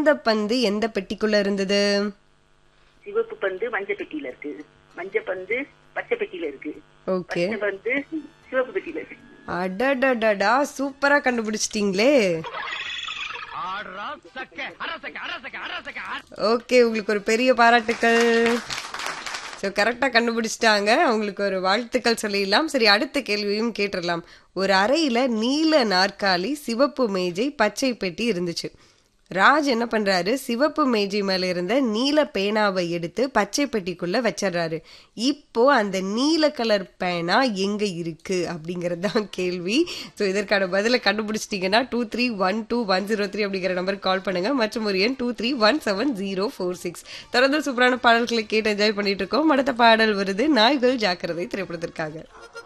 எந்த பந்து எந்த பெட்டிக்குள்ள இருந்தது சிவப்பு பந்து மஞ்சள் பெட்டியில இருக்கு மஞ்சள் பந்து பச்சை பெட்டியில இருக்கு ஓகே பச்சை பந்து சிவப்பு பெட்டியில இருக்கு அடடடடா சூப்பரா கண்டுபிடிச்சிட்டீங்களே ஓகே உங்களுக்கு ஒரு பெரிய பாராட்டுக்கள் ஸோ கரெக்டாக கண்டுபிடிச்சிட்டாங்க அவங்களுக்கு ஒரு வாழ்த்துக்கள் சொல்லிடலாம் சரி அடுத்த கேள்வியும் கேட்டுடலாம் ஒரு அறையில் நீல நாற்காலி சிவப்பு மேஜை பச்சை பெட்டி இருந்துச்சு ராஜ் என்ன பண்றாரு சிவப்பு மேஜை மேல இருந்த நீல பேனாவை எடுத்து பச்சை பெட்டிக்குள்ள வச்சிடுறாரு இப்போ அந்த நீல கலர் பேனா எங்க இருக்கு அப்படிங்கிறது தான் கேள்வி ஸோ இதற்கான பதிலை கண்டுபிடிச்சிட்டீங்கன்னா two three one two one zero three அப்படிங்கிற நம்பருக்கு கால் பண்ணுங்க மற்றும் ஒரு எண் two three one seven zero four six தொடர்ந்து சூப்பரான பாடல்களை கேட்டு என்ஜாய் பண்ணிட்டு இருக்கோம் அடுத்த பாடல் வருது நாய்கள் ஜாக்கிரதை திரைப்படத்திற்காக